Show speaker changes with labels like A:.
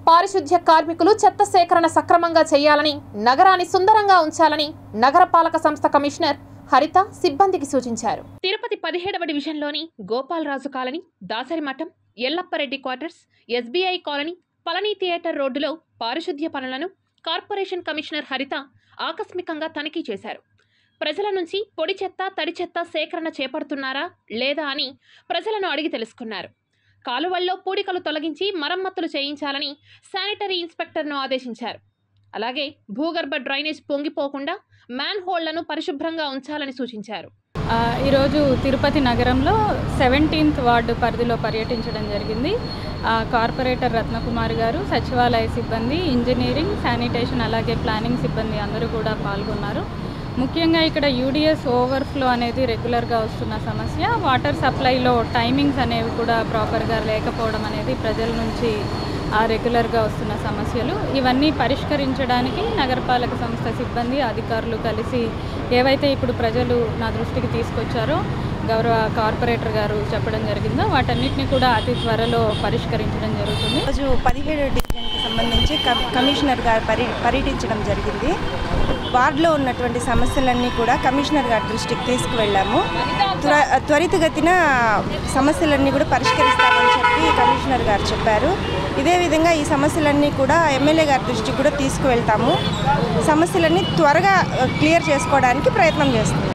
A: పారిశుధ్య కార్మికులు చెత్త సేకరణ సక్రమంగా చేయాలని నగరాన్ని సుందరంగా ఉంచాలని నగరపాలక సంస్థ కమిషనర్ హరిత సిబ్బందికి సూచించారు తిరుపతి పదిహేడవ డివిజన్లోని Gopalaraju colony Dasarimatham Ellappareddy quarters SBI colony Palani theatre రోడ్డులో పారిశుధ్య పనులను కార్పొరేషన్ కమిషనర్ హరిత ఆకస్మికంగా తనిఖీ చేశారు ప్రజల నుంచి పొడి చెత్త తడి చెత్త సేకరణ చేపడుతున్నారా లేదా అని ప్రజలను అడిగి తెలుసుకున్నారు కాలువల్లో పూడికలు తొలగించి మరమ్మతులు చేయించాలని శానిటరీ ఇన్స్పెక్టర్ను ఆదేశించారు అలాగే భూగర్భ డ్రైనేజ్ పొంగిపోకుండా మ్యాన్ హోళ్లను పరిశుభ్రంగా ఉంచాలని సూచించారు
B: ఆ, ఈరోజు తిరుపతి నగరంలో సెవెంటీన్త్ వార్డు పరిధిలో పర్యటించడం జరిగింది ఆ, కార్పొరేటర్ రత్నకుమార్ గారు సచివాలయ సిబ్బంది ఇంజనీరింగ్ శానిటేషన్ అలాగే ప్లానింగ్ సిబ్బంది అందరూ కూడా పాల్గొన్నారు ముఖ్యంగా ఇక్కడ యూడిఎస్ ఓవర్ఫ్లో అనేది రెగ్యులర్గా వస్తున్న సమస్య వాటర్ సప్లైలో టైమింగ్స్ అనేవి కూడా ప్రాపర్గా లేకపోవడం అనేది ప్రజల నుంచి ఆ రెగ్యులర్గా వస్తున్న సమస్యలు ఇవన్నీ పరిష్కరించడానికి నగరపాలక సంస్థ సిబ్బంది అధికారులు కలిసి ఏవైతే ఇప్పుడు ప్రజలు నా దృష్టికి తీసుకొచ్చారో గౌరవ కార్పొరేటర్ గారు చెప్పడం జరిగిందో వాటన్నిటిని కూడా అతి త్వరలో పరిష్కరించడం జరుగుతుంది
C: రోజు పదిహేడు డివిజన్కి సంబంధించి కమ్- కమిషనర్ గారు పర్య పర్యటించడం జరిగింది వార్డులో ఉన్నటువంటి సమస్యలన్నీ కూడా కమిషనర్ గారి దృష్టికి తీసుకువెళ్ళాము త్వర త్వరితగతిన సమస్యలన్నీ కూడా పరిష్కరిస్తామని చెప్పి కమిషనర్ గారు చెప్పారు ఇదే విధంగా ఈ సమస్యలన్నీ కూడా ఎమ్మెల్యే గారి దృష్టికి కూడా తీసుకువెళ్తాము సమస్యలన్నీ త్వరగా క్లియర్ చేసుకోవడానికి ప్రయత్నం చేస్తాం